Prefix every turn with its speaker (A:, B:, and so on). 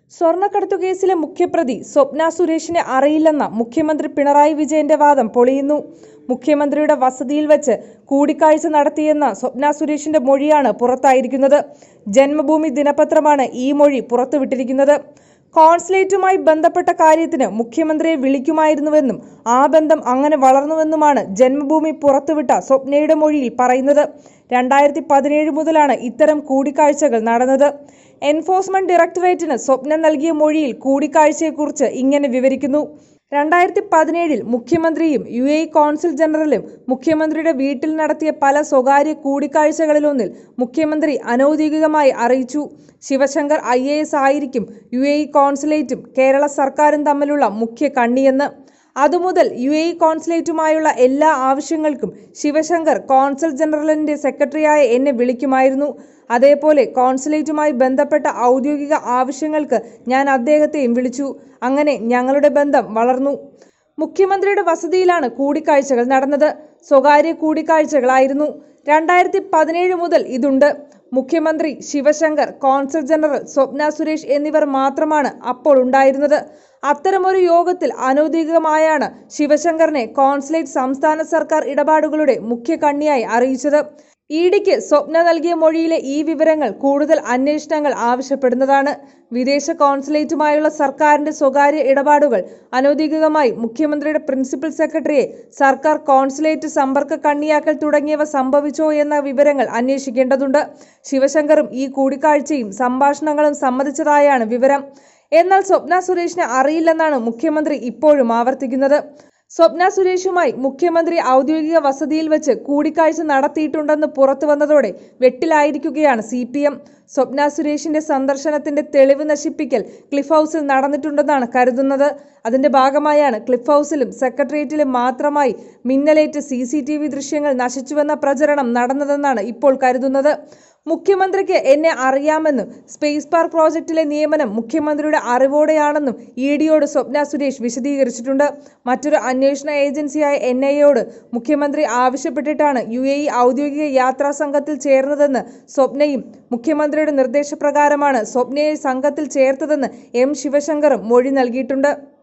A: സ്വർണ്ണക്കടത്തു കേസിലെ മുഖ്യപ്രതി സ്വപ്ന സുരേഷിനെ അറിയില്ലെന്ന മുഖ്യമന്ത്രി പിണറായി വിജയന്റെ വാദം പൊളിയുന്നു മുഖ്യമന്ത്രിയുടെ വസതിയിൽ വെച്ച് കൂടിക്കാഴ്ച നടത്തിയെന്ന സ്വപ്ന സുരേഷിന്റെ മൊഴിയാണ് പുറത്തായിരിക്കുന്നത് ജന്മഭൂമി ദിനപത്രമാണ് ഈ മൊഴി പുറത്തുവിട്ടിരിക്കുന്നത് കോൺസുലേറ്റുമായി ബന്ധപ്പെട്ട കാര്യത്തിന് മുഖ്യമന്ത്രിയെ വിളിക്കുമായിരുന്നുവെന്നും ആ ബന്ധം അങ്ങനെ വളർന്നുവെന്നുമാണ് ജന്മഭൂമി പുറത്തുവിട്ട സ്വപ്നയുടെ മൊഴിയിൽ പറയുന്നത് രണ്ടായിരത്തി പതിനേഴ് മുതലാണ് ഇത്തരം കൂടിക്കാഴ്ചകൾ നടന്നത് എൻഫോഴ്സ്മെന്റ് ഡയറക്ടറേറ്റിന് സ്വപ്ന നൽകിയ മൊഴിയിൽ കൂടിക്കാഴ്ചയെക്കുറിച്ച് ഇങ്ങനെ വിവരിക്കുന്നു രണ്ടായിരത്തി പതിനേഴിൽ മുഖ്യമന്ത്രിയും യു എ കോൺസുൽ ജനറലും മുഖ്യമന്ത്രിയുടെ വീട്ടിൽ നടത്തിയ പല സ്വകാര്യ കൂടിക്കാഴ്ചകളിലൊന്നിൽ മുഖ്യമന്ത്രി അനൌദ്യോഗികമായി അറിയിച്ചു ശിവശങ്കർ ഐ എ എസ് ആയിരിക്കും യു എ കോൺസുലേറ്റും കേരള സർക്കാരും തമ്മിലുള്ള മുഖ്യ കണ്ണിയെന്ന് അതുമുതൽ യു എ കോൺസുലേറ്റുമായുള്ള എല്ലാ ആവശ്യങ്ങൾക്കും ശിവശങ്കർ കോൺസൽ ജനറലിന്റെ സെക്രട്ടറിയായ എന്നെ വിളിക്കുമായിരുന്നു അതേപോലെ കോൺസുലേറ്റുമായി ബന്ധപ്പെട്ട ഔദ്യോഗിക ആവശ്യങ്ങൾക്ക് ഞാൻ അദ്ദേഹത്തെയും വിളിച്ചു അങ്ങനെ ഞങ്ങളുടെ ബന്ധം വളർന്നു മുഖ്യമന്ത്രിയുടെ വസതിയിലാണ് കൂടിക്കാഴ്ചകൾ നടന്നത് സ്വകാര്യ കൂടിക്കാഴ്ചകളായിരുന്നു രണ്ടായിരത്തി പതിനേഴ് മുതൽ ഇതുണ്ട് മുഖ്യമന്ത്രി ശിവശങ്കർ കോൺസൽ ജനറൽ സ്വപ്ന സുരേഷ് എന്നിവർ മാത്രമാണ് അപ്പോൾ ഉണ്ടായിരുന്നത് അത്തരമൊരു യോഗത്തിൽ അനൗദ്യോഗികമായാണ് ശിവശങ്കറിനെ കോൺസുലേറ്റ് സംസ്ഥാന സർക്കാർ ഇടപാടുകളുടെ മുഖ്യ കണ്ണിയായി അറിയിച്ചത് ഇ ഡിക്ക് സ്വപ്ന നൽകിയ മൊഴിയിലെ ഈ വിവരങ്ങൾ കൂടുതൽ അന്വേഷണങ്ങൾ ആവശ്യപ്പെടുന്നതാണ് വിദേശ കോൺസുലേറ്റുമായുള്ള സർക്കാരിന്റെ സ്വകാര്യ ഇടപാടുകൾ അനൗദ്യോഗികമായി മുഖ്യമന്ത്രിയുടെ പ്രിൻസിപ്പൽ സെക്രട്ടറിയെ സർക്കാർ കോൺസുലേറ്റ് സമ്പർക്ക കണ്ണിയാക്കൽ തുടങ്ങിയവ സംഭവിച്ചോ എന്ന വിവരങ്ങൾ അന്വേഷിക്കേണ്ടതുണ്ട് ശിവശങ്കറും ഈ കൂടിക്കാഴ്ചയും സംഭാഷണങ്ങളും സമ്മതിച്ചതായാണ് വിവരം എന്നാൽ സ്വപ്ന സുരേഷിനെ അറിയില്ലെന്നാണ് മുഖ്യമന്ത്രി ഇപ്പോഴും ആവർത്തിക്കുന്നത് സ്വപ്ന സുരേഷുമായി മുഖ്യമന്ത്രി ഔദ്യോഗിക വസതിയിൽ വെച്ച് കൂടിക്കാഴ്ച നടത്തിയിട്ടുണ്ടെന്ന് പുറത്തു വന്നതോടെ വെട്ടിലായിരിക്കുകയാണ് സി പി എം സ്വപ്ന സുരേഷിന്റെ സന്ദർശനത്തിന്റെ തെളിവ് നശിപ്പിക്കൽ ക്ലിഫ് ഹൗസിൽ നടന്നിട്ടുണ്ടെന്നാണ് കരുതുന്നത് അതിന്റെ ഭാഗമായാണ് ക്ലിഫ് ഹൗസിലും സെക്രട്ടേറിയറ്റിലും മാത്രമായി മിന്നലേറ്റ് സി സി ടി വി ദൃശ്യങ്ങൾ നശിച്ചുവെന്ന പ്രചരണം നടന്നതെന്നാണ് ഇപ്പോൾ കരുതുന്നത് മുഖ്യമന്ത്രിക്ക് എന്നെ അറിയാമെന്നും സ്പേസ് പാർക്ക് പ്രോജക്റ്റിലെ നിയമനം മുഖ്യമന്ത്രിയുടെ അറിവോടെയാണെന്നും ഇ ഡിയോട് സ്വപ്ന സുരേഷ് വിശദീകരിച്ചിട്ടുണ്ട് മറ്റൊരു അന്വേഷണ ഏജൻസിയായ എൻ ഐയോട് മുഖ്യമന്ത്രി ആവശ്യപ്പെട്ടിട്ടാണ് യു എ ഇ ഔദ്യോഗിക യാത്രാ സംഘത്തിൽ ചേർന്നതെന്ന് സ്വപ്നയും മുഖ്യമന്ത്രിയുടെ നിർദ്ദേശപ്രകാരമാണ് സ്വപ്നയെ സംഘത്തിൽ ചേർത്തതെന്ന് എം ശിവശങ്കറും മൊഴി നൽകിയിട്ടുണ്ട്